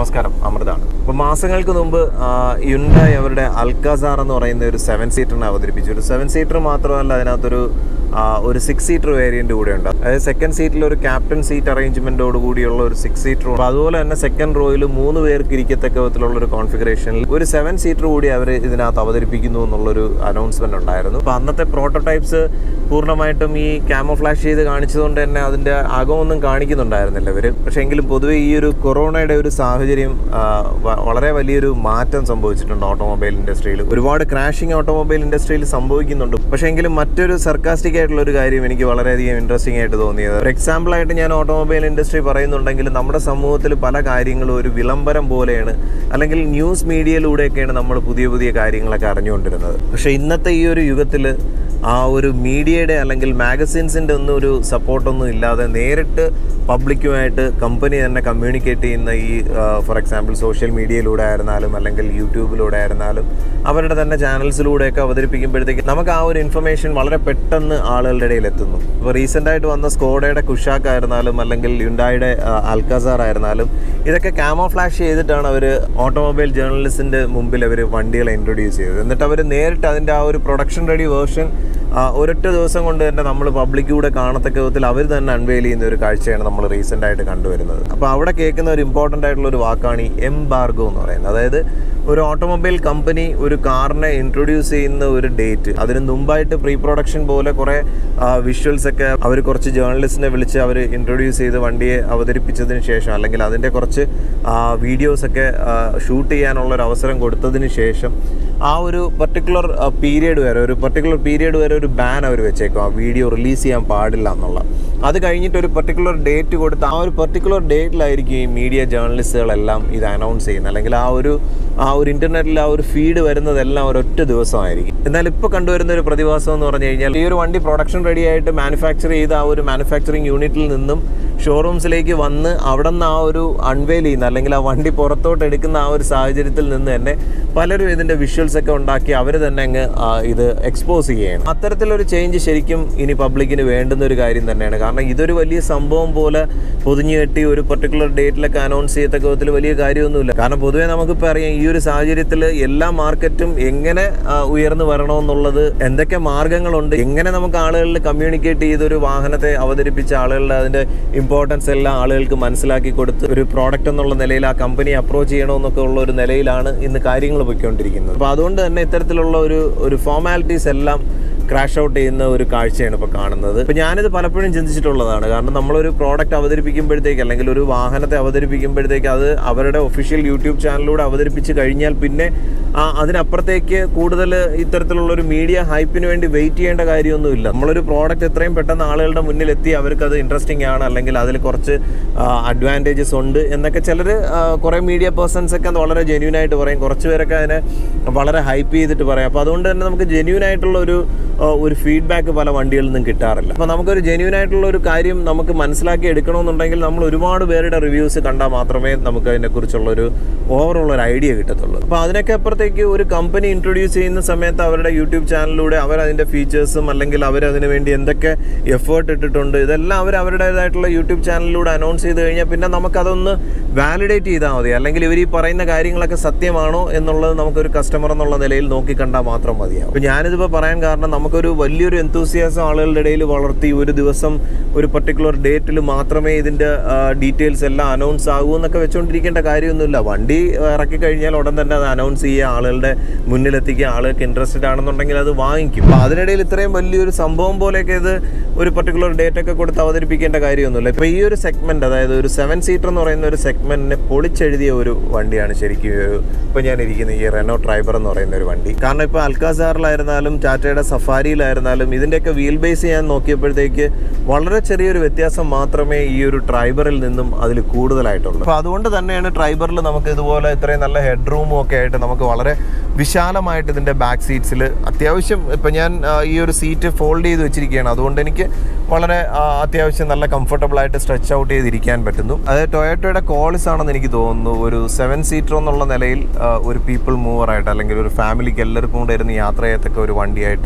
നമസ്കാരം അമൃതാണ് അപ്പോൾ മാസങ്ങൾക്ക് മുമ്പ് യുണ്ടായി അവരുടെ അൽക്കാസാർ എന്ന് പറയുന്ന ഒരു സെവൻ സീറ്ററിനെ അവതരിപ്പിച്ചു ഒരു സെവൻ സീറ്റർ മാത്രമല്ല അതിനകത്തൊരു ആ, ഒരു സിക്സ് സീറ്റർ വേരിയന്റ് കൂടെ ഉണ്ട് അതായത് സെക്കൻഡ് സീറ്റിൽ ഒരു ക്യാപ്റ്റൻ സീറ്റ് അറേഞ്ച്മെന്റോട് കൂടിയുള്ള ഒരു സിക്സ് സീറ്റർ അപ്പോൾ അതുപോലെ തന്നെ സെക്കൻഡ് റോയിൽ മൂന്ന് പേർക്ക് ഇരിക്കത്തക്ക വിധത്തിലുള്ള ഒരു കോൺഫിഗറേഷനിൽ ഒരു സെവൻ സീറ്റർ കൂടി അവർ ഇതിനകത്ത് അവതരിപ്പിക്കുന്നു എന്നുള്ളൊരു അനൗൺസ്മെന്റ് ഉണ്ടായിരുന്നു അപ്പോൾ അന്നത്തെ പ്രോട്ടോടൈപ്സ് പൂർണ്ണമായിട്ടും ഈ ക്യാമോഫ്ലാഷ് ചെയ്ത് കാണിച്ചതുകൊണ്ട് തന്നെ അതിന്റെ അകമൊന്നും കാണിക്കുന്നുണ്ടായിരുന്നില്ല ഇവർ പക്ഷേ എങ്കിലും പൊതുവെ ഈ ഒരു കൊറോണയുടെ ഒരു സാഹചര്യം ആ, വ- വളരെ വലിയൊരു മാറ്റം സംഭവിച്ചിട്ടുണ്ട് ഓട്ടോമൊബൈൽ ഇൻഡസ്ട്രിയിൽ ഒരുപാട് ക്രാഷിംഗ് ഓട്ടോമൊബൈൽ ഇൻഡസ്ട്രിയിൽ സംഭവിക്കുന്നുണ്ട് പക്ഷേ എങ്കിലും മറ്റൊരു സർക്കാസ്റ്റിക് ആയിട്ടുള്ള ഒരു കാര്യം എനിക്ക് വളരെയധികം ഇൻട്രസ്റ്റിംഗ് ആയിട്ട് തോന്നിയത് ഒരു എക്സാമ്പിൾ ആയിട്ട് ഞാൻ ഓട്ടോമൊബൈൽ ഇൻഡസ്ട്രി പറയുന്നുണ്ടെങ്കിൽ നമ്മുടെ സമൂഹത്തിൽ പല കാര്യങ്ങളും ഒരു വിളംബരം പോലെയാണ് അല്ലെങ്കിൽ ന്യൂസ് മീഡിയയിലൂടെയൊക്കെയാണ് നമ്മൾ പുതിയ പുതിയ കാര്യങ്ങളൊക്കെ അറിഞ്ഞുകൊണ്ടിരുന്നത് പക്ഷേ ഇന്നത്തെ ഈ ഒരു യുഗത്തിൽ ആ ഒരു മീഡിയയുടെ അല്ലെങ്കിൽ മാഗസിൻസിൻ്റെ ഒന്നും ഒരു സപ്പോർട്ടൊന്നും ഇല്ലാതെ നേരിട്ട് പബ്ലിക്കുമായിട്ട് കമ്പനി തന്നെ കമ്മ്യൂണിക്കേറ്റ് ചെയ്യുന്ന ഈ ഫോർ എക്സാമ്പിൾ സോഷ്യൽ മീഡിയയിലൂടെ ആയിരുന്നാലും അല്ലെങ്കിൽ യൂട്യൂബിലൂടെ ആയിരുന്നാലും അവരുടെ തന്നെ ചാനൽസിലൂടെയൊക്കെ അവതരിപ്പിക്കുമ്പോഴത്തേക്ക് നമുക്ക് ആ ഒരു ഇൻഫർമേഷൻ വളരെ പെട്ടെന്ന് ആളുകളുടെ ഇടയിൽ എത്തുന്നു ഇപ്പോൾ റീസെൻ്റ് ആയിട്ട് വന്ന സ്കോഡയുടെ കുഷാക്ക് ആയിരുന്നാലും അല്ലെങ്കിൽ യുണ്ടായുടെ അൽക്കാസാർ ആയിരുന്നാലും ഇതൊക്കെ ക്യാമോഫ്ലാഷ് ചെയ്തിട്ടാണ് അവർ ഓട്ടോമൊബൈൽ ജേർണലിസ്റ്റിൻ്റെ മുമ്പിൽ അവർ വണ്ടികളെ ഇൻട്രൊഡ്യൂസ് ചെയ്തത് എന്നിട്ട് അവർ നേരിട്ട് അതിൻ്റെ ആ ഒരു പ്രൊഡക്ഷൻ റെഡി വേർഷൻ ഒരൊറ്റ ദിവസം കൊണ്ട് തന്നെ നമ്മൾ പബ്ലിക്കൂടെ കാണത്തക്ക വിധത്തിൽ അവർ തന്നെ അൺവെയിൽ ചെയ്യുന്ന ഒരു കാഴ്ചയാണ് നമ്മൾ റീസെൻ്റ് ആയിട്ട് കണ്ടുവരുന്നത് അപ്പോൾ അവിടെ കേൾക്കുന്ന ഒരു ഇമ്പോർട്ടൻ്റ് ആയിട്ടുള്ള ഒരു വാക്കാണ് ഈ എംബാർഗോ എന്ന് പറയുന്നത് അതായത് ഒരു ഓട്ടോമൊബൈൽ കമ്പനി ഒരു കാറിനെ ഇൻട്രൊഡ്യൂസ് ചെയ്യുന്ന ഒരു ഡേറ്റ് അതിന് മുമ്പായിട്ട് പ്രീ പ്രൊഡക്ഷൻ പോലെ കുറേ വിഷ്വൽസ് ഒക്കെ അവർ കുറച്ച് ജേർണലിസ്റ്റിനെ വിളിച്ച് അവർ ഇൻട്രൊഡ്യൂസ് ചെയ്ത് വണ്ടിയെ അവതരിപ്പിച്ചതിന് ശേഷം അല്ലെങ്കിൽ അതിൻ്റെ കുറച്ച് വീഡിയോസ് ഒക്കെ ഷൂട്ട് ചെയ്യാനുള്ള ഒരു അവസരം കൊടുത്തതിന് ശേഷം ആ ഒരു പർട്ടിക്കുലർ പീരിയഡ് വരെ ഒരു പർട്ടിക്കുലർ പീരിയഡ് വരെ ഒരു ബാൻ അവർ വെച്ചേക്കും ആ വീഡിയോ റിലീസ് ചെയ്യാൻ പാടില്ല എന്നുള്ള അത് കഴിഞ്ഞിട്ട് ഒരു പർട്ടിക്കുലർ ഡേറ്റ് കൊടുത്ത് ആ ഒരു പർട്ടിക്കുലർ ഡേറ്റിലായിരിക്കും ഈ മീഡിയ ജേർണലിസ്റ്റുകളെല്ലാം ഇത് അനൗൺസ് ചെയ്യുന്നത് അല്ലെങ്കിൽ ആ ഒരു ആ ഒരു ഇന്റർനെറ്റിൽ ആ ഒരു ഫീഡ് വരുന്നതെല്ലാം ഒരൊറ്റ ദിവസമായിരിക്കും എന്നാൽ ഇപ്പോൾ കണ്ടുവരുന്ന ഒരു പ്രതിഭാസം എന്ന് പറഞ്ഞു കഴിഞ്ഞാൽ ഈ ഒരു വണ്ടി പ്രൊഡക്ഷൻ റെഡി ആയിട്ട് മാനുഫാക്ചർ ചെയ്ത ആ ഒരു മാനുഫാക്ചറിങ് യൂണിറ്റിൽ നിന്നും ഷോറൂംസിലേക്ക് വന്ന് അവിടെ നിന്ന് ആ ഒരു അൺവെയിൽ ചെയ്യുന്ന അല്ലെങ്കിൽ ആ വണ്ടി പുറത്തോട്ട് എടുക്കുന്ന ആ ഒരു സാഹചര്യത്തിൽ നിന്ന് തന്നെ പലരും ഇതിന്റെ വിഷ്വൽസ് ഒക്കെ ഉണ്ടാക്കി അവർ തന്നെ അങ്ങ് ആ, ഇത് എക്സ്പോസ് ചെയ്യുകയാണ് അത്തരത്തിലൊരു ചേഞ്ച് ശരിക്കും ഇനി പബ്ലിക്കിന് വേണ്ടുന്ന ഒരു കാര്യം തന്നെയാണ് കാരണം ഇതൊരു വലിയ സംഭവം പോലെ പൊതിഞ്ഞു കെട്ടി ഒരു പർട്ടിക്കുലർ ഡേറ്റിലൊക്കെ അനൗൺസ് ചെയ്യത്തക്ക വിധത്തിൽ വലിയ കാര്യമൊന്നുമില്ല കാരണം പൊതുവേ നമുക്കിപ്പോൾ അറിയാം ഈ ഒരു സാഹചര്യത്തിൽ എല്ലാ മാർക്കറ്റും എങ്ങനെ ആ, ഉയർന്നു വരണമെന്നുള്ളത് എന്തൊക്കെ മാർഗങ്ങളുണ്ട് എങ്ങനെ നമുക്ക് ആളുകളിൽ കമ്മ്യൂണിക്കേറ്റ് ചെയ്തൊരു വാഹനത്തെ അവതരിപ്പിച്ച ആളുകളുടെ അതിന്റെ ഇമ്പോർട്ടൻസ് എല്ലാം ആളുകൾക്ക് മനസ്സിലാക്കി കൊടുത്ത് ഒരു പ്രോഡക്റ്റ് എന്നുള്ള നിലയിൽ ആ കമ്പനി അപ്രോച്ച് ചെയ്യണമെന്നൊക്കെ ഉള്ള ഒരു നിലയിലാണ് ഇന്ന് കാര്യങ്ങൾ പോയിക്കൊണ്ടിരിക്കുന്നത് അപ്പോൾ അതുകൊണ്ട് തന്നെ ഇത്തരത്തിലുള്ള ഒരു ഒരു ഫോർമാലിറ്റീസ് എല്ലാം ക്രാഷ് ഔട്ട് ചെയ്യുന്ന ഒരു കാഴ്ചയാണ് ഇപ്പോൾ കാണുന്നത് ഇപ്പോൾ ഞാനിത് പലപ്പോഴും ചിന്തിച്ചിട്ടുള്ളതാണ് കാരണം നമ്മളൊരു പ്രോഡക്റ്റ് അവതരിപ്പിക്കുമ്പോഴത്തേക്ക് അല്ലെങ്കിൽ ഒരു വാഹനത്തെ അവതരിപ്പിക്കുമ്പോഴത്തേക്ക് അത് അവരുടെ ഒഫീഷ്യൽ യൂട്യൂബ് ചാനലിലൂടെ അവതരിപ്പിച്ച് കഴിഞ്ഞാൽ പിന്നെ ആ അതിനപ്പുറത്തേക്ക് കൂടുതൽ ഇത്തരത്തിലുള്ള ഒരു മീഡിയ ഹൈപ്പിന് വേണ്ടി വെയിറ്റ് ചെയ്യേണ്ട കാര്യമൊന്നുമില്ല നമ്മളൊരു പ്രോഡക്റ്റ് എത്രയും പെട്ടെന്ന് ആളുകളുടെ മുന്നിൽ എത്തി അവർക്ക് അത് ഇൻട്രസ്റ്റിംഗ് ആണ് അല്ലെങ്കിൽ അതിൽ കുറച്ച് അഡ്വാൻറ്റേജസ് ഉണ്ട് എന്നൊക്കെ ചിലർ കുറേ മീഡിയ പേഴ്സൺസ് ഒക്കെ അത് വളരെ ജെന്യൂൻ ആയിട്ട് പറയും കുറച്ച് പേരൊക്കെ അതിനെ വളരെ ഹൈപ്പ് ചെയ്തിട്ട് പറയും അപ്പോൾ അതുകൊണ്ട് തന്നെ നമുക്ക് ജെന്യൂൻ ആയിട്ടുള്ള ഒരു ആ, ഒരു ഫീഡ്ബാക്ക് പല വണ്ടികളിൽ നിന്നും കിട്ടാറില്ല അപ്പോൾ നമുക്കൊരു ജെന്യൂൻ ആയിട്ടുള്ള ഒരു കാര്യം നമുക്ക് മനസ്സിലാക്കി എടുക്കണമെന്നുണ്ടെങ്കിൽ നമ്മൾ ഒരുപാട് പേരുടെ റിവ്യൂസ് കണ്ടാൽ മാത്രമേ നമുക്ക് അതിനെക്കുറിച്ചുള്ള ഒരു ഓവറോൾ ഒരു ഐഡിയ കിട്ടത്തുള്ളൂ അപ്പോൾ അതിനൊക്കെ അപ്പുറത്തേക്ക് ഒരു കമ്പനി ഇൻട്രൊഡ്യൂസ് ചെയ്യുന്ന സമയത്ത് അവരുടെ യൂട്യൂബ് ചാനലിലൂടെ അവർ അതിൻ്റെ ഫീച്ചേഴ്സും അല്ലെങ്കിൽ അവർ അതിന് വേണ്ടി എന്തൊക്കെ എഫേർട്ട് ഇട്ടിട്ടുണ്ട് ഇതെല്ലാം അവർ അവരുടേതായിട്ടുള്ള യൂട്യൂബ് ചാനലിലൂടെ അനൗൺസ് ചെയ്ത് കഴിഞ്ഞാൽ പിന്നെ നമുക്കതൊന്ന് വാലിഡേറ്റ് ചെയ്താൽ മതി അല്ലെങ്കിൽ ഇവർ ഈ പറയുന്ന കാര്യങ്ങളൊക്കെ സത്യമാണോ എന്നുള്ളത് നമുക്കൊരു കസ്റ്റമർ എന്നുള്ള നിലയിൽ നോക്കിക്കണ്ടാൽ മാത്രം മതിയാവും അപ്പോൾ ഞാനിതിപ്പോൾ പറയാൻ കാരണം നമുക്കൊരു വലിയൊരു എന്തൂസിയാസം ആളുകളുടെ ഇടയിൽ വളർത്തി ഒരു ദിവസം ഒരു പർട്ടിക്കുലർ ഡേറ്റിൽ മാത്രമേ ഇതിൻ്റെ ഡീറ്റെയിൽസ് എല്ലാം അനൗൺസ് ആകൂ എന്നൊക്കെ വെച്ചുകൊണ്ടിരിക്കേണ്ട കാര്യമൊന്നുമില്ല വണ്ടി ഇറക്കി കഴിഞ്ഞാൽ ഉടൻ തന്നെ അത് അനൗൺസ് ചെയ്യുക ആളുകളുടെ മുന്നിലെത്തിക്കുക ആളുകൾക്ക് ഇൻട്രസ്റ്റഡ് ആണെന്നുണ്ടെങ്കിൽ അത് വാങ്ങിക്കും അപ്പോൾ അതിനിടയിൽ ഇത്രയും വലിയൊരു സംഭവം പോലെയൊക്കെ ഇത് ഒരു പർട്ടിക്കുലർ ഡേറ്റ് ഒക്കെ കൊടുത്ത് അവതരിപ്പിക്കേണ്ട കാര്യമൊന്നുമില്ല ഇപ്പോൾ ഈ ഒരു സെഗ്മെന്റ് അതായത് ഒരു സെവൻ സീറ്റർ എന്ന് പറയുന്ന ഒരു സെഗ്മെന്റിനെ പൊളിച്ചെഴുതിയ ഒരു വണ്ടിയാണ് ശരിക്കും ഈ ഒരു ഇപ്പോൾ ഞാൻ ഇരിക്കുന്ന ഈ റെനോ ട്രൈബർ എന്ന് പറയുന്ന ഒരു വണ്ടി കാരണം ഇപ്പോൾ അൽക്കാസാറിലായിരുന്നാലും ടാറ്റയുടെ സഫാരിയിലായിരുന്നാലും ഇതിൻ്റെയൊക്കെ വീൽ ബേസ് ഞാൻ നോക്കിയപ്പോഴത്തേക്ക് വളരെ ചെറിയൊരു വ്യത്യാസം മാത്രമേ ഈ ഒരു ട്രൈബറിൽ നിന്നും അതിൽ കൂടുതലായിട്ടുള്ളൂ അപ്പോൾ അതുകൊണ്ട് തന്നെയാണ് ട്രൈബറിൽ നമുക്ക് ഇതുപോലെ ഇത്രയും നല്ല ഹെഡ് റൂമും ഒക്കെ ആയിട്ട് നമുക്ക് വളരെ വിശാലമായിട്ട് ഇതിൻ്റെ ബാക്ക് സീറ്റ്സിൽ അത്യാവശ്യം ഇപ്പം ഞാൻ ആ, ഈ ഒരു സീറ്റ് ഫോൾഡ് ചെയ്ത് വെച്ചിരിക്കുകയാണ് അതുകൊണ്ട് എനിക്ക് വളരെ ആ, അത്യാവശ്യം നല്ല കംഫർട്ടബിൾ ആയിട്ട് സ്ട്രെച്ച് ഔട്ട് ചെയ്തിരിക്കാൻ പറ്റുന്നു അതായത് ടൊയോട്ടയുടെ കോളിസ് ആണെന്ന് എനിക്ക് തോന്നുന്നു ഒരു സെവൻ സീറ്റർ എന്നുള്ള നിലയിൽ ആ, ഒരു പീപ്പിൾ മൂവർ ആയിട്ട് അല്ലെങ്കിൽ ഒരു ഫാമിലിക്ക് എല്ലാവർക്കും കൂടെ ഇരുന്ന് യാത്ര ചെയ്യത്തക്ക ഒരു വണ്ടിയായിട്ട്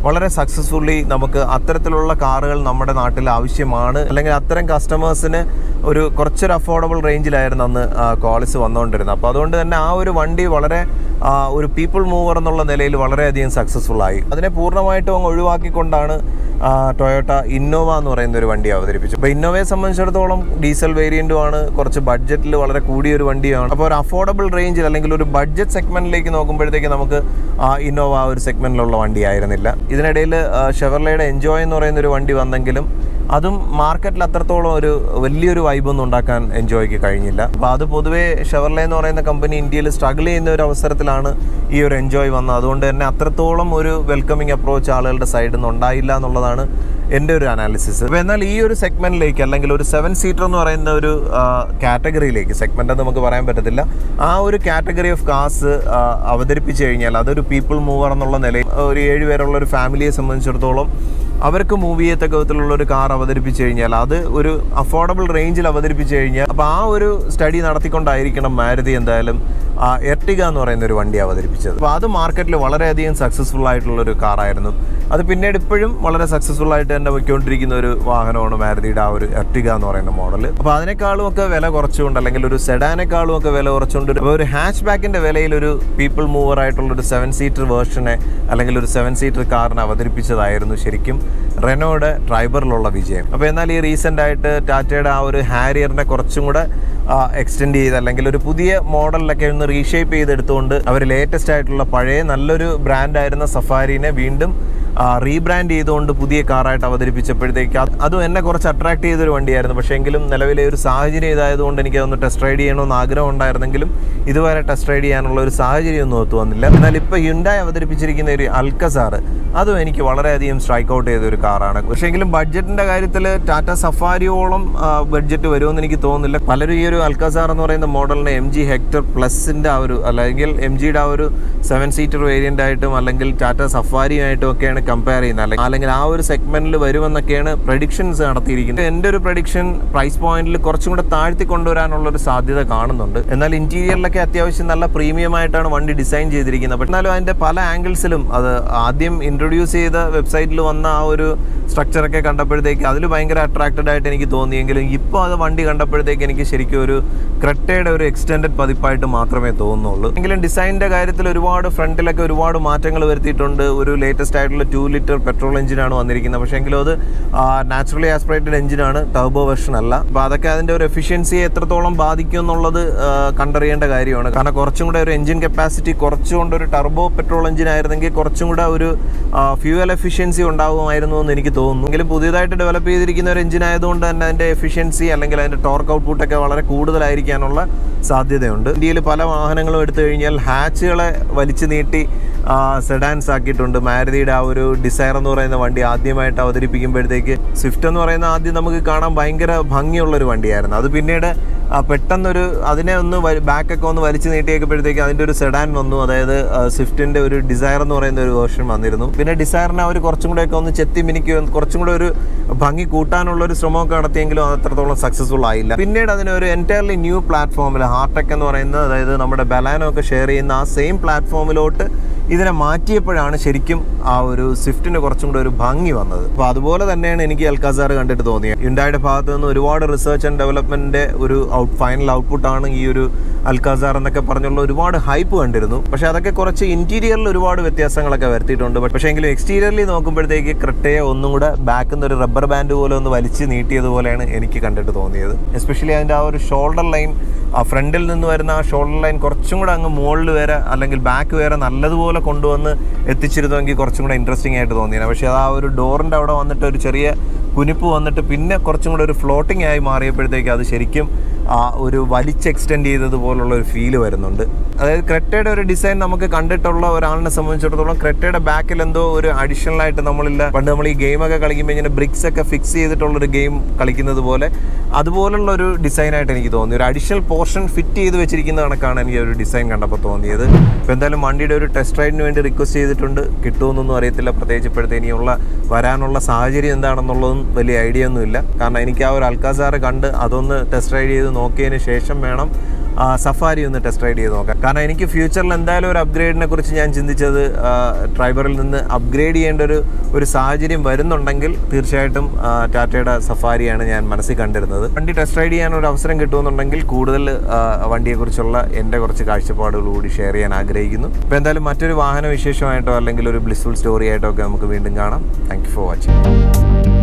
വളരെ സക്സസ്ഫുള്ളി നമുക്ക് അത്തരത്തിലുള്ള കാറുകൾ നമ്മുടെ നാട്ടിൽ ആവശ്യമാണ് അല്ലെങ്കിൽ അത്തരം കസ്റ്റമേഴ്സിന് ഒരു കുറച്ചൊരു അഫോർഡബിൾ റേഞ്ചിലായിരുന്നു അന്ന് കോളിസ് വന്നുകൊണ്ടിരുന്നത് അപ്പോൾ അതുകൊണ്ട് തന്നെ ആ ഒരു വണ്ടി വളരെ ആ, ഒരു പീപ്പിൾ മൂവർ എന്നുള്ള നിലയിൽ വളരെയധികം സക്സസ്ഫുൾ ആയി അതിനെ പൂർണ്ണമായിട്ടും അങ്ങ് ഒഴിവാക്കിക്കൊണ്ടാണ് ആ, ടൊയോട്ട ഇന്നോവ എന്ന് പറയുന്ന ഒരു വണ്ടി അവതരിപ്പിച്ചു അപ്പോൾ ഇന്നോവയെ സംബന്ധിച്ചിടത്തോളം ഡീസൽ വേരിയന്റും ആണ് കുറച്ച് ബഡ്ജറ്റിൽ വളരെ കൂടിയ ഒരു വണ്ടിയാണ് അപ്പോൾ ഒരു അഫോർഡബിൾ റേഞ്ചിൽ അല്ലെങ്കിൽ ഒരു ബഡ്ജറ്റ് സെഗ്മെന്റിലേക്ക് നോക്കുമ്പോഴത്തേക്ക് നമുക്ക് ആ ഇന്നോവ ആ ഒരു സെഗ്മെന്റിലുള്ള വണ്ടി ആയിരുന്നില്ല ഇതിനിടയിൽ ഷെവർലയുടെ എൻജോയ് എന്ന് പറയുന്ന ഒരു വണ്ടി വന്നെങ്കിലും അതും മാർക്കറ്റിൽ അത്രത്തോളം ഒരു വലിയൊരു വൈബൊന്നും ഉണ്ടാക്കാൻ എൻജോയ്ക്ക് കഴിഞ്ഞില്ല അപ്പോൾ അത് പൊതുവേ ഷെവർലെ എന്ന് പറയുന്ന കമ്പനി ഇന്ത്യയിൽ സ്ട്രഗിൾ ചെയ്യുന്ന ഒരു അവസരത്തിലാണ് ഈ ഒരു എൻജോയ് വന്നത് അതുകൊണ്ട് തന്നെ അത്രത്തോളം ഒരു വെൽക്കമിങ് അപ്രോച്ച് ആളുകളുടെ സൈഡിൽ നിന്ന് ഉണ്ടായില്ല എന്നുള്ളതാണ് എൻ്റെ ഒരു അനാലിസിസ് അപ്പോൾ എന്നാൽ ഈ ഒരു സെഗ്മെന്റിലേക്ക് അല്ലെങ്കിൽ ഒരു സെവൻ സീറ്റർ എന്ന് പറയുന്ന ഒരു കാറ്റഗറിയിലേക്ക് സെഗ്മെന്റ് എന്ന് നമുക്ക് പറയാൻ പറ്റത്തില്ല ആ ഒരു കാറ്റഗറി ഓഫ് കാസ് അവതരിപ്പിച്ചു കഴിഞ്ഞാൽ അതൊരു പീപ്പിൾ മൂവർ എന്നുള്ള നിലയിൽ ഒരു ഏഴ് പേരുള്ള ഒരു ഫാമിലിയെ സംബന്ധിച്ചിടത്തോളം അവർക്ക് മൂവ് ചെയ്യത്തക്ക വിധത്തിലുള്ള ഒരു കാർ അവതരിപ്പിച്ചു കഴിഞ്ഞാൽ അത് ഒരു അഫോർഡബിൾ റേഞ്ചിൽ അവതരിപ്പിച്ചു കഴിഞ്ഞാൽ അപ്പോൾ ആ ഒരു സ്റ്റഡി നടത്തിക്കൊണ്ടായിരിക്കണം മാരുതി എന്തായാലും ആ എർട്ടിക എന്ന് പറയുന്ന ഒരു വണ്ടി അവതരിപ്പിച്ചത് അപ്പോൾ അത് മാർക്കറ്റിൽ വളരെയധികം സക്സസ്ഫുൾ ആയിട്ടുള്ള ഒരു കാറായിരുന്നു അത് പിന്നീട് ഇപ്പോഴും വളരെ സക്സസ്ഫുൾ ആയിട്ട് തന്നെ പോയിക്കൊണ്ടിരിക്കുന്ന ഒരു വാഹനമാണ് മാരുതിയുടെ ആ ഒരു എർട്ടിക എന്ന് പറയുന്ന മോഡൽ അപ്പോൾ അതിനേക്കാളും ഒക്കെ വില കുറച്ചുകൊണ്ട് അല്ലെങ്കിൽ ഒരു സെഡാനേക്കാളും ഒക്കെ വില കുറച്ചുകൊണ്ട് ഒരു- ഒരു ഹാച്ച് ബാക്കിന്റെ വിലയിൽ ഒരു പീപ്പിൾ മൂവർ ആയിട്ടുള്ള ഒരു സെവൻ സീറ്റർ വേർഷനെ അല്ലെങ്കിൽ ഒരു സെവൻ സീറ്റർ കാറിനെ അവതരിപ്പിച്ചതായിരുന്നു ശരിക്കും റെനോയുടെ ട്രൈബറിലുള്ള വിജയം അപ്പോൾ എന്നാൽ ഈ റീസെൻ്റ് ആയിട്ട് ടാറ്റയുടെ ആ ഒരു ഹാരിയറിനെ കുറച്ചും കൂടെ എക്സ്റ്റെൻഡ് ചെയ്ത് അല്ലെങ്കിൽ ഒരു പുതിയ മോഡലിലൊക്കെ ഒന്ന് റീഷേപ്പ് ചെയ്തെടുത്തുകൊണ്ട് അവർ ലേറ്റസ്റ്റ് ആയിട്ടുള്ള പഴയ നല്ലൊരു ബ്രാൻഡായിരുന്ന സഫാരിനെ വീണ്ടും റീബ്രാൻഡ് ചെയ്തുകൊണ്ട് പുതിയ കാറായിട്ട് അവതരിപ്പിച്ചപ്പോഴത്തേക്ക് അത് അതും എന്നെ കുറച്ച് അട്രാക്ട് ചെയ്തൊരു വണ്ടിയായിരുന്നു പക്ഷേ എങ്കിലും നിലവിലെ ഒരു സാഹചര്യം ഇതായതുകൊണ്ട് എനിക്ക് അതൊന്ന് ടെസ്റ്റ് റൈഡ് ചെയ്യണമെന്ന് ആഗ്രഹം ഉണ്ടായിരുന്നെങ്കിലും ഇതുവരെ ടെസ്റ്റ് റൈഡ് ചെയ്യാനുള്ള ഒരു സാഹചര്യം ഒന്നും ഒത്തു വന്നില്ല എന്നാൽ ഇപ്പോൾ യുണ്ടായി അവതരിപ്പിച്ചിരിക്കുന്ന ഒരു അൽക്കസാർ അതും എനിക്ക് വളരെയധികം സ്ട്രൈക്ക് ഔട്ട് ചെയ്ത ഒരു കാറാണ് പക്ഷേ എങ്കിലും ബഡ്ജറ്റിൻ്റെ കാര്യത്തിൽ ടാറ്റ സഫാരിയോളം ബഡ്ജറ്റ് വരുമെന്ന് എനിക്ക് തോന്നുന്നില്ല പലരും ഈ ഒരു അൽക്കസാർ എന്ന് പറയുന്ന മോഡലിനെ എം ജി ഹെക്ടർ പ്ലസിൻ്റെ ആ ഒരു അല്ലെങ്കിൽ എം ജിയുടെ ആ ഒരു സെവൻ സീറ്റർ വേരിയൻ്റ് ആയിട്ടും അല്ലെങ്കിൽ ടാറ്റ സഫാരിയുമായിട്ടും ഒക്കെയാണ് കമ്പയർ ചെയ്യുന്നത് അല്ലെങ്കിൽ അല്ലെങ്കിൽ ആ ഒരു സെഗ്മെന്റിൽ വരുമെന്നൊക്കെയാണ് പ്രഡിക്ഷൻസ് നടത്തിയിരിക്കുന്നത് എൻ്റെ ഒരു പ്രഡിക്ഷൻ പ്രൈസ് പോയിന്റിൽ കുറച്ചും കൂടെ താഴ്ത്തി കൊണ്ടുവരാനുള്ള ഒരു സാധ്യത കാണുന്നുണ്ട് എന്നാൽ ഇന്റീരിയറിലൊക്കെ അത്യാവശ്യം നല്ല പ്രീമിയം ആയിട്ടാണ് വണ്ടി ഡിസൈൻ ചെയ്തിരിക്കുന്നത് പക്ഷേ എന്നാലും അതിൻ്റെ പല ആംഗിൾസിലും അത് ആദ്യം ഇൻട്രൊഡ്യൂസ് ചെയ്ത വെബ്സൈറ്റിൽ വന്ന ആ ഒരു സ്ട്രക്ചറൊക്കെ കണ്ടപ്പോഴത്തേക്ക് അതിൽ ഭയങ്കര അട്രാക്റ്റഡ് ആയിട്ട് എനിക്ക് തോന്നിയെങ്കിലും ഇപ്പോൾ അത് വണ്ടി കണ്ടപ്പോഴത്തേക്ക് എനിക്ക് ശരിക്കും ഒരു ക്രെട്ടയുടെ ഒരു എക്സ്റ്റെൻഡഡ് പതിപ്പായിട്ട് മാത്രമേ തോന്നുന്നുള്ളൂ എങ്കിലും ഡിസൈനിൻ്റെ കാര്യത്തിൽ ഒരുപാട് ഫ്രണ്ടിലൊക്കെ ഒരുപാട് മാറ്റങ്ങൾ വരുത്തിയിട്ടുണ്ട് ഒരു ലേറ്റസ്റ്റ് ആയിട്ടുള്ള ടു ലിറ്റർ പെട്രോൾ എഞ്ചിനാണ് വന്നിരിക്കുന്നത് പക്ഷേ എങ്കിലും അത് നാച്ചുറലി ആസ്പിറേറ്റഡ് എഞ്ചിനാണ് ടർബോ വെർഷൻ അല്ല അപ്പോൾ അതൊക്കെ അതിൻ്റെ ഒരു എഫിഷ്യൻസിയെ എത്രത്തോളം ബാധിക്കും എന്നുള്ളത് ആ, കണ്ടറിയേണ്ട കാര്യമാണ് കാരണം കുറച്ചും കൂടെ ഒരു എഞ്ചിൻ കപ്പാസിറ്റി കുറച്ചുകൊണ്ട് ഒരു ടർബോ പെട്രോൾ എഞ്ചിൻ ആയിരുന്നെങ്കിൽ കുറച്ചും കൂടെ ഒരു ഫ്യൂവൽ എഫിഷ്യൻസി ഉണ്ടാകുമായിരുന്നു എന്ന് എനിക്ക് തോന്നുന്നു എങ്കിലും പുതിയതായിട്ട് ഡെവലപ്പ് ചെയ്തിരിക്കുന്ന ഒരു എഞ്ചിൻ ആയതുകൊണ്ട് തന്നെ അതിൻ്റെ എഫിഷ്യൻസി അല്ലെങ്കിൽ അതിൻ്റെ ടോർക്ക് ഔട്ട്പുട്ടൊക്കെ വളരെ കൂടുതലായിരിക്കാനുള്ള സാധ്യതയുണ്ട് ഇന്ത്യയിൽ പല വാഹനങ്ങളും എടുത്തു കഴിഞ്ഞാൽ ഹാച്ചുകളെ വലിച്ചു നീട്ടി സെഡാൻസ് ആക്കിയിട്ടുണ്ട് മാരുതിയുടെ ആ ഒരു ഡിസയർ എന്ന് പറയുന്ന വണ്ടി ആദ്യമായിട്ട് അവതരിപ്പിക്കുമ്പോഴത്തേക്ക് സ്വിഫ്റ്റ് എന്ന് പറയുന്ന ആദ്യം നമുക്ക് കാണാൻ ഭയങ്കര ഭംഗിയുള്ള ഒരു വണ്ടിയായിരുന്നു അത് പിന്നീട് ആ, പെട്ടെന്നൊരു അതിനെ ഒന്ന് ബാക്കൊക്കെ ഒന്ന് വലിച്ചു നീട്ടിയേക്കപ്പോഴത്തേക്ക് അതിൻ്റെ ഒരു സെഡാൻ വന്നു അതായത് ആ, സ്വിഫ്റ്റിൻ്റെ ഒരു ഡിസയർ എന്ന് പറയുന്ന ഒരു വേർഷൻ വന്നിരുന്നു പിന്നെ ഡിസയറിനെ അവർ കുറച്ചും കൂടെയൊക്കെ ഒന്ന് ചെത്തി മിനിക്കുകയും കുറച്ചും കൂടെ ഒരു ഭംഗി കൂട്ടാനുള്ള ഒരു ശ്രമമൊക്കെ നടത്തിയെങ്കിലും അത് അത്രത്തോളം സക്സസ്ഫുൾ ആയില്ല പിന്നീട് അതിന് ഒരു എൻറ്റയർലി ന്യൂ പ്ലാറ്റ്ഫോമിൽ ഹാർടെക് എന്ന് പറയുന്ന അതായത് നമ്മുടെ ബലാനോ ഒക്കെ ഷെയർ ചെയ്യുന്ന ആ സെയിം പ്ലാറ്റ്ഫോമിലോട്ട് ഇതിനെ മാറ്റിയപ്പോഴാണ് ശരിക്കും ആ ഒരു സ്വിഫ്റ്റിന് കുറച്ചും കൂടെ ഒരു ഭംഗി വന്നത് അപ്പോൾ അതുപോലെ തന്നെയാണ് എനിക്ക് അൽക്കാസാർ കണ്ടിട്ട് തോന്നിയത് യുണ്ടായുടെ ഭാഗത്ത് നിന്ന് ഒരുപാട് റിസർച്ച് ആൻഡ് ഡെവലപ്മെന്റിന്റെ ഒരു ഔട്ട് ഫൈനൽ ഔട്ട്പുട്ടാണ് ഈ ഒരു അൽക്കാസാർ എന്നൊക്കെ പറഞ്ഞുള്ള ഒരുപാട് ഹൈപ്പ് കണ്ടിരുന്നു പക്ഷേ അതൊക്കെ കുറച്ച് ഇന്റീരിയറിൽ ഒരുപാട് വ്യത്യാസങ്ങളൊക്കെ വരുത്തിയിട്ടുണ്ട് പക്ഷേ എങ്കിലും എക്സ്റ്റീരിയറിൽ നോക്കുമ്പോഴത്തേക്ക് ക്രിട്ടയെ ഒന്നും കൂടെ ബാക്കിൽ നിന്ന് ഒരു റബ്ബർ ബാൻഡ് പോലെ ഒന്ന് വലിച്ച് നീട്ടിയതുപോലെയാണ് എനിക്ക് കണ്ടിട്ട് തോന്നിയത് എസ്പെഷ്യലി അതിൻ്റെ ആ ഒരു ഷോൾഡർ ലൈൻ ആ ഫ്രണ്ടിൽ നിന്ന് വരുന്ന ആ ഷോൾഡർ ലൈൻ കുറച്ചും കൂടെ അങ്ങ് മുകളിൽ വരെ അല്ലെങ്കിൽ ബാക്ക് വരെ നല്ലതുപോലെ കൊണ്ടുവന്ന് എത്തിച്ചിരുന്നുവെങ്കിൽ കുറച്ചും കൂടെ ഇൻട്രസ്റ്റിംഗ് ആയിട്ട് തോന്നിയത് പക്ഷേ അത് ആ ഒരു ഡോറിൻ്റെ അവിടെ വന്നിട്ട് ഒരു ചെറിയ കുനിപ്പ് വന്നിട്ട് പിന്നെ കുറച്ചും കൂടെ ഒരു ഫ്ലോട്ടിംഗ് ആയി മാറിയപ്പോഴത്തേക്ക് അത് ശരിക്കും ആ ഒരു വലിച്ച് എക്സ്റ്റെൻഡ് ചെയ്തതുപോലുള്ള ഒരു ഫീല് വരുന്നുണ്ട് അതായത് ക്രെറ്റയുടെ ഒരു ഡിസൈൻ നമുക്ക് കണ്ടിട്ടുള്ള ഒരാളിനെ സംബന്ധിച്ചിടത്തോളം ക്രെറ്റയുടെ ബാക്കിൽ എന്തോ ഒരു അഡീഷണൽ ആയിട്ട് നമ്മളില്ല പണ്ട് നമ്മൾ ഈ ഗെയിമൊക്കെ കളിക്കുമ്പോൾ ഇങ്ങനെ ബ്രിക്സ് ഒക്കെ ഫിക്സ് ചെയ്തിട്ടുള്ളൊരു ഗെയിം കളിക്കുന്നത് പോലെ അതുപോലുള്ള ഒരു ഡിസൈനായിട്ട് എനിക്ക് തോന്നി ഒരു അഡീഷണൽ പോർഷൻ ഫിറ്റ് ചെയ്ത് വെച്ചിരിക്കുന്ന കണക്കാണ് എനിക്ക് ഒരു ഡിസൈൻ കണ്ടപ്പോൾ തോന്നിയത് ഇപ്പോൾ എന്തായാലും വണ്ടിയുടെ ഒരു ടെസ്റ്റ് റൈഡിന് വേണ്ടി റിക്വസ്റ്റ് ചെയ്തിട്ടുണ്ട് കിട്ടുമെന്നൊന്നും അറിയത്തില്ല പ്രത്യേകിച്ച് ഇപ്പോഴത്തെ ഇനിയുള്ള വരാനുള്ള സാഹചര്യം എന്താണെന്നുള്ളതും വലിയ ഐഡിയ ഒന്നുമില്ല കാരണം എനിക്ക് ആ ഒരു അൽക്കാസാറ് കണ്ട് അതൊന്ന് ടെസ്റ്റ് റൈഡ് ചെയ്ത് നോക്കിയതിന് ശേഷം വേണം സഫാരി ഒന്ന് ടെസ്റ്റ് റൈഡ് ചെയ്ത് നോക്കാം കാരണം എനിക്ക് ഫ്യൂച്ചറിൽ എന്തായാലും ഒരു അപ്ഗ്രേഡിനെ കുറിച്ച് ഞാൻ ചിന്തിച്ചത് ട്രൈബറിൽ നിന്ന് അപ്ഗ്രേഡ് ചെയ്യേണ്ട ഒരു ഒരു സാഹചര്യം വരുന്നുണ്ടെങ്കിൽ തീർച്ചയായിട്ടും ആ, ടാറ്റയുടെ സഫാരിയാണ് ഞാൻ മനസ്സിൽ കണ്ടിരുന്നത് വണ്ടി ടെസ്റ്റ് റൈഡ് ചെയ്യാൻ ഒരു അവസരം കിട്ടുമെന്നുണ്ടെങ്കിൽ കൂടുതൽ ആ, വണ്ടിയെക്കുറിച്ചുള്ള എൻ്റെ കുറച്ച് കാഴ്ചപ്പാടുകൾ കൂടി ഷെയർ ചെയ്യാൻ ആഗ്രഹിക്കുന്നു അപ്പോൾ എന്തായാലും മറ്റൊരു വാഹന വിശേഷമായിട്ടോ അല്ലെങ്കിൽ ഒരു ബ്ലിസ്ഫുൾ സ്റ്റോറി ആയിട്ടോ ഒക്കെ നമുക്ക് വീണ്ടും കാണാം താങ്ക് യു ഫോർ വാച്ചിങ്